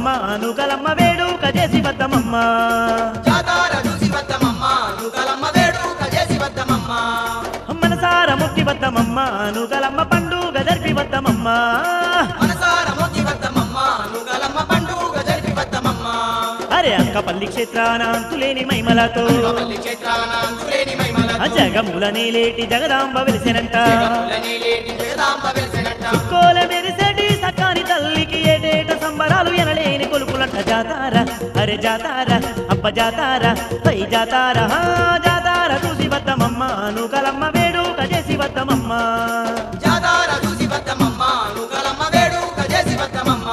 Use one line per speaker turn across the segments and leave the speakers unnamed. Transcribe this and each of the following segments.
వద్దమమ్మ అనుకలమ్మ వేడుక చేసి వద్దమమ్మ
జాతార చూసి వద్దమమ్మ నుగలమ్మ వేడుక చేసి వద్దమమ్మ
మనసార మొక్కి వద్దమమ్మ అనుకలమ్మ పండుగ జరిపి వద్దమమ్మ
మనసార మొక్కి వద్దమమ్మ నుగలమ్మ పండుగ జరిపి వద్దమమ్మ
అరే అంకపల్లి క్షేత్రాన అంతులేని మైమలతో
పల్లి క్షేత్రాన అంతులేని మైమల
ఆ జగముల నీలేటి జగదాంబ వెలిసెనంట
లేటి జగదాంబ వెలిసినట్ట
కోల మెరిసెటి సకాని తల్లికి ఏటేట సంబరాలు ఎనలేని కొలుపులంట జాతార అరే జాతార అప్ప జాతార పై జాతార హా జాతార చూసి వద్దమమ్మ అనుకలమ్మ వేడుక చేసి వద్దమమ్మ
జాతార చూసి వద్దమమ్మ నుగలమ్మ వేడుక చేసి వద్దమమ్మ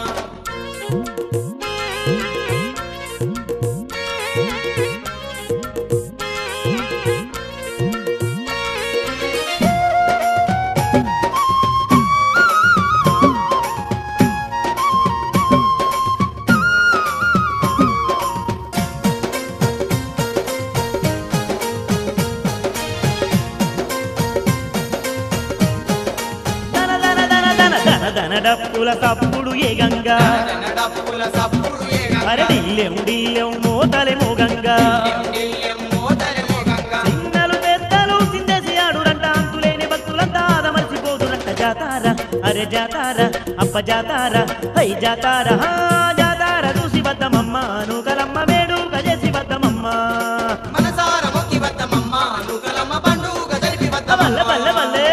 ధన ధన ధన ధన ధన ధన డప్పుల తప్పుడు ఏ గంగా
డప్పుల సప్పుడు ఏగంగా
అరే డిల్లెం డిల్లెం మోతలెమో గంగా
దిల్లెం మోతలెమో గంగా
చిన్నలు పెద్దలు చిందేసి ఆడురంట అంతులేని భక్తులంతా ఆదమర్చిపోదురంట జాతార అరే జాతార అప్ప జాతార హై జాతార హా జాతార చూసి వద్దమమ్మ అనుకలమ్మ వేడుక చేసి వద్దమమ్మ
మనసార మొక్కి వద్దమమ్మ నుగలమ్మ పండుగ జరిపి
బల్లె బల్లె
వద్దమమ్మ
బల్లె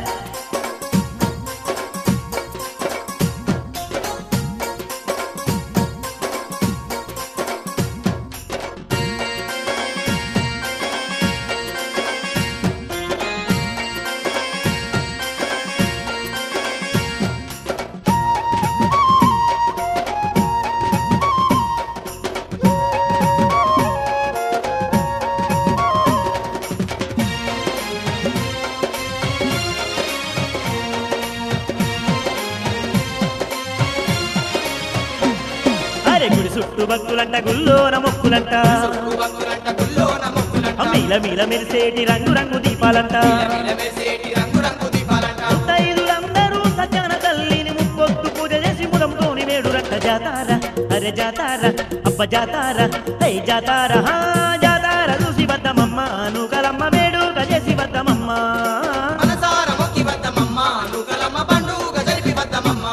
అరే గుడి చుట్టూ భక్తులంట గుల్లోన మొక్కులంట
భక్తులంట గుల్లోన మొక్కులంట
మీల మీల మెరిసేటి రంగు రంగు దీపాలంట
నిలవేసేటి రంగు రంగు దీపాలంట
ముత్తైదులందరూ సజ్జన తల్లిని ముప్పొత్తు పూజ చేసి ముదంతోని వేడురంట జాతార అరే జాతార అప్ప జాతార హై జాతార హా జాతార చూసి వద్దమమ్మ అనుకలమ్మ వేడుక చేసి వద్దమమ్మ
మనసార మొక్కి వద్దమమ్మ నుగలమ్మ పండుగ జరిపి వద్దమమ్మ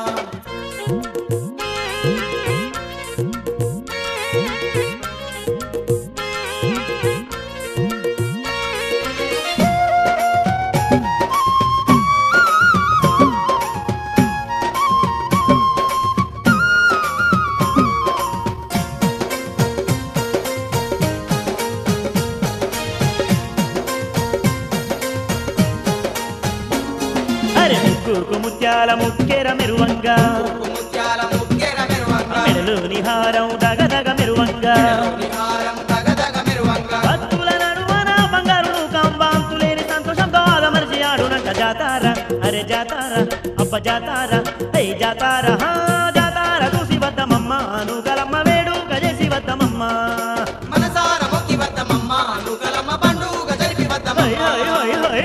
అరే ముక్కుకు ముత్యాల ముక్కెర మెరువంగా
ముత్యాల ముక్కెర మెరువంగా
మెడలోని హారం దగదగ మెరువంగా
నిహారం తగదగ మెరువంగా
భక్తుల నడువన బంగారు కంబాంతులేని సంతోషంతో ఆదమరిచి ఆడునంట జాతార అరే జాతార అప్ప జాతార హై జాతార హా జాతార చూసి వద్దమమ్మ అనుకలమ్మ వేడుక చేసి వద్దమమ్మ
మనసార మొక్కి వద్దమమ్మ నుగలమ్మ పండుగ జరిపి
హై
వద్దమమ్మ
హై హై హై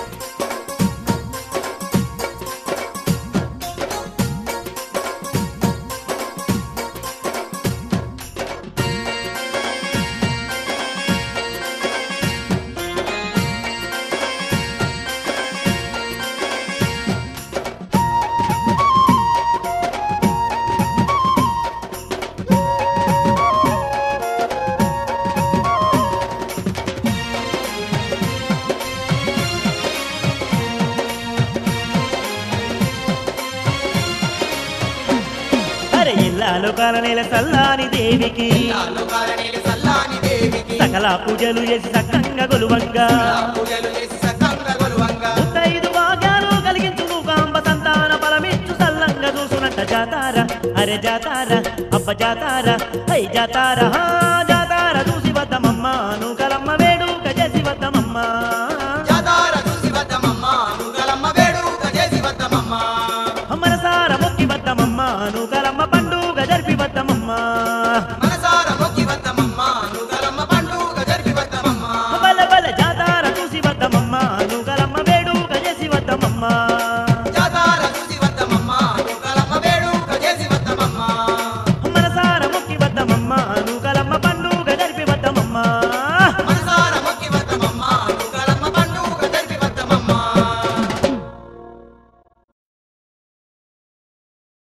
అరే ఇల్లాలు కాలనేల సల్లాని దేవికి
నాలుగు కారణీలు సల్లాని దేవికి
సకల పూజలు చేసి సక్కంగా గొలువంగా
పూజలు చేసి సకంగా గొలువంగా
ముత్తైదు భాగ్యాలు కలిగించు మూకాంబ సంతాన ఫలమిచ్చు సల్లంగా చూసునంట జాతార అరే జాతార అబ్బ జాతార హై జాతార హా జాతార